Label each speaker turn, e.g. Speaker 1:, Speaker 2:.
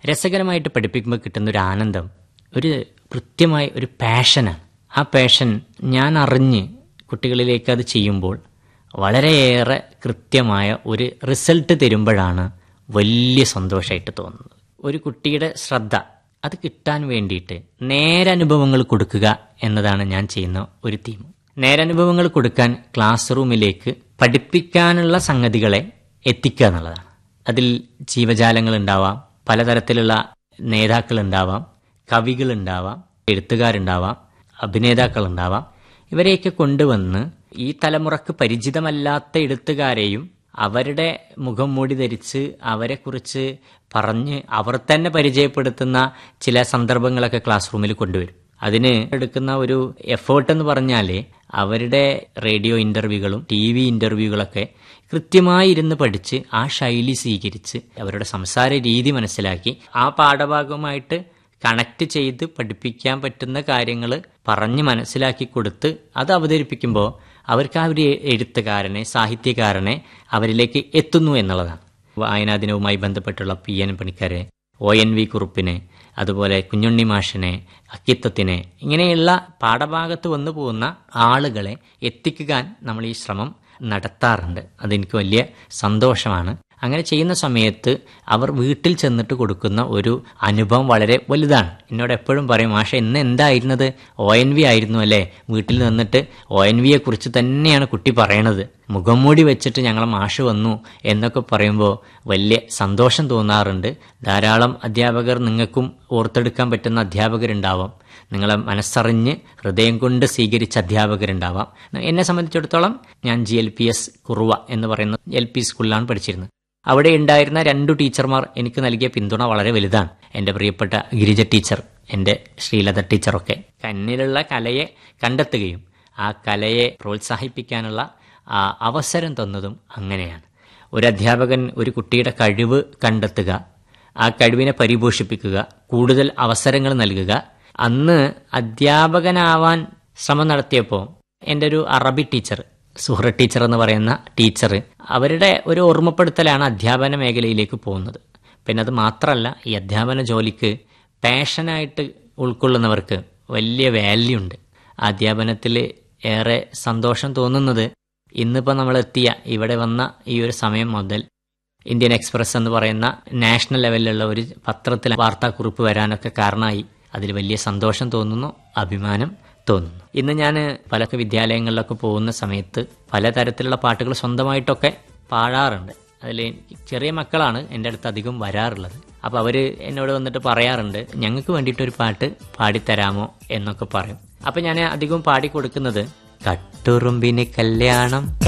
Speaker 1: രസകരമായിട്ട് പഠിപ്പിക്കുമ്പോൾ കിട്ടുന്ന ഒരു ആനന്ദം ഒരു കൃത്യമായ ഒരു പാഷനാണ് ആ പാഷൻ ഞാൻ അറിഞ്ഞ് കുട്ടികളിലേക്ക് അത് ചെയ്യുമ്പോൾ വളരെയേറെ കൃത്യമായ ഒരു റിസൾട്ട് തരുമ്പോഴാണ് വലിയ സന്തോഷമായിട്ട് തോന്നുന്നത് ഒരു കുട്ടിയുടെ ശ്രദ്ധ അത് കിട്ടാൻ വേണ്ടിയിട്ട് നേരനുഭവങ്ങൾ കൊടുക്കുക എന്നതാണ് ഞാൻ ചെയ്യുന്ന ഒരു തീം നേരനുഭവങ്ങൾ കൊടുക്കാൻ ക്ലാസ് റൂമിലേക്ക് പഠിപ്പിക്കാനുള്ള സംഗതികളെ എത്തിക്കുക എന്നുള്ളതാണ് അതിൽ ജീവജാലങ്ങൾ ഉണ്ടാവാം പലതരത്തിലുള്ള നേതാക്കൾ ഉണ്ടാവാം കവികൾ ഉണ്ടാവാം എഴുത്തുകാരുണ്ടാവാം അഭിനേതാക്കൾ ഉണ്ടാവാം ഇവരെയൊക്കെ കൊണ്ടുവന്ന് ഈ തലമുറക്ക് പരിചിതമല്ലാത്ത എഴുത്തുകാരെയും അവരുടെ മുഖം മൂടി ധരിച്ച് അവരെക്കുറിച്ച് പറഞ്ഞ് അവർ തന്നെ പരിചയപ്പെടുത്തുന്ന ചില സന്ദർഭങ്ങളൊക്കെ ക്ലാസ് റൂമിൽ കൊണ്ടുവരും അതിന് എടുക്കുന്ന ഒരു എഫേർട്ട് എന്ന് പറഞ്ഞാൽ അവരുടെ റേഡിയോ ഇന്റർവ്യൂകളും ടി വി ഇന്റർവ്യൂകളൊക്കെ കൃത്യമായി ഇരുന്ന് പഠിച്ച് ആ ശൈലി സ്വീകരിച്ച് അവരുടെ സംസാര രീതി മനസ്സിലാക്കി ആ പാഠഭാഗവുമായിട്ട് കണക്ട് ചെയ്ത് പഠിപ്പിക്കാൻ പറ്റുന്ന കാര്യങ്ങൾ പറഞ്ഞ് മനസ്സിലാക്കി കൊടുത്ത് അത് അവതരിപ്പിക്കുമ്പോൾ അവർക്ക് ആ ഒരു എഴുത്തുകാരനെ സാഹിത്യകാരനെ അവരിലേക്ക് എത്തുന്നു എന്നുള്ളതാണ് വായനാ ദിനവുമായി ബന്ധപ്പെട്ടുള്ള പി എൻ പണിക്കരെ ഒ എൻ വി കുറുപ്പിനെ അതുപോലെ കുഞ്ഞുണ്ണി മാഷിനെ അക്കിത്തത്തിനെ ഇങ്ങനെയുള്ള പാഠഭാഗത്ത് വന്നു പോകുന്ന ആളുകളെ എത്തിക്കാൻ നമ്മൾ ഈ ശ്രമം നടത്താറുണ്ട് അതെനിക്ക് വലിയ സന്തോഷമാണ് അങ്ങനെ ചെയ്യുന്ന സമയത്ത് അവർ വീട്ടിൽ ചെന്നിട്ട് കൊടുക്കുന്ന ഒരു അനുഭവം വളരെ വലുതാണ് എന്നോട് എപ്പോഴും പറയും മാഷ ഇന്ന് എന്തായിരുന്നത് ഒ എൻ വി ആയിരുന്നു അല്ലേ വീട്ടിൽ നിന്നിട്ട് ഒ എൻ വിയെ കുറിച്ച് തന്നെയാണ് കുട്ടി പറയണത് മുഖം മൂടി വെച്ചിട്ട് ഞങ്ങളെ മാഷ് വന്നു എന്നൊക്കെ പറയുമ്പോൾ വലിയ സന്തോഷം തോന്നാറുണ്ട് ധാരാളം അധ്യാപകർ നിങ്ങൾക്കും ഓർത്തെടുക്കാൻ പറ്റുന്ന അധ്യാപകരുണ്ടാവാം നിങ്ങളെ മനസ്സറിഞ്ഞ് ഹൃദയം കൊണ്ട് സ്വീകരിച്ച അധ്യാപകരുണ്ടാവാം എന്നെ സംബന്ധിച്ചിടത്തോളം ഞാൻ G L P S Kuruva എന്ന് പറയുന്ന എൽ പി സ്കൂളിലാണ് പഠിച്ചിരുന്നത് അവിടെ ഉണ്ടായിരുന്ന രണ്ടു ടീച്ചർമാർ എനിക്ക് നൽകിയ പിന്തുണ വളരെ വലുതാണ് എൻ്റെ പ്രിയപ്പെട്ട ഗിരിജ ടീച്ചർ എൻ്റെ ശ്രീലത ടീച്ചറൊക്കെ കണ്ണിലുള്ള കലയെ കണ്ടെത്തുകയും ആ കലയെ പ്രോത്സാഹിപ്പിക്കാനുള്ള ആ അവസരം തന്നതും അങ്ങനെയാണ് ഒരു അധ്യാപകൻ ഒരു കുട്ടിയുടെ കഴിവ് കണ്ടെത്തുക ആ കഴിവിനെ പരിപോഷിപ്പിക്കുക കൂടുതൽ അവസരങ്ങൾ നൽകുക അന്ന് അധ്യാപകനാവാൻ ശ്രമം നടത്തിയപ്പോൾ എൻ്റെ ഒരു അറബി ടീച്ചർ സുഹൃ ടീച്ചർ എന്ന് പറയുന്ന ടീച്ചർ അവരുടെ ഒരു ഓർമ്മപ്പെടുത്തലാണ് അധ്യാപന മേഖലയിലേക്ക് പോകുന്നത് പിന്നെ അത് മാത്രമല്ല ഈ അധ്യാപന ജോലിക്ക് പാഷനായിട്ട് ഉൾക്കൊള്ളുന്നവർക്ക് വലിയ വാല്യൂ ഉണ്ട് അധ്യാപനത്തിൽ ഏറെ സന്തോഷം തോന്നുന്നത് ഇന്നിപ്പോൾ നമ്മൾ എത്തിയ ഇവിടെ വന്ന ഈ ഒരു സമയം മുതൽ ഇന്ത്യൻ എക്സ്പ്രസ് എന്ന് പറയുന്ന നാഷണൽ ലെവലിലുള്ള ഒരു പത്രത്തിൽ വാർത്താക്കുറിപ്പ് വരാനൊക്കെ കാരണമായി അതിൽ വലിയ സന്തോഷം തോന്നുന്നു അഭിമാനം തോന്നുന്നു ഇന്ന് ഞാൻ പല വിദ്യാലയങ്ങളിലൊക്കെ പോകുന്ന സമയത്ത് പലതരത്തിലുള്ള പാട്ടുകൾ സ്വന്തമായിട്ടൊക്കെ പാടാറുണ്ട് അതിൽ ചെറിയ മക്കളാണ് എൻ്റെ അടുത്ത് അധികം വരാറുള്ളത് അപ്പോൾ അവർ എന്നോട് വന്നിട്ട് പറയാറുണ്ട് ഞങ്ങൾക്ക് വേണ്ടിയിട്ടൊരു പാട്ട് പാടിത്തരാമോ എന്നൊക്കെ പറയും അപ്പം ഞാൻ അധികം പാടിക്കൊടുക്കുന്നത് കട്ടുറുമ്പിന് കല്യാണം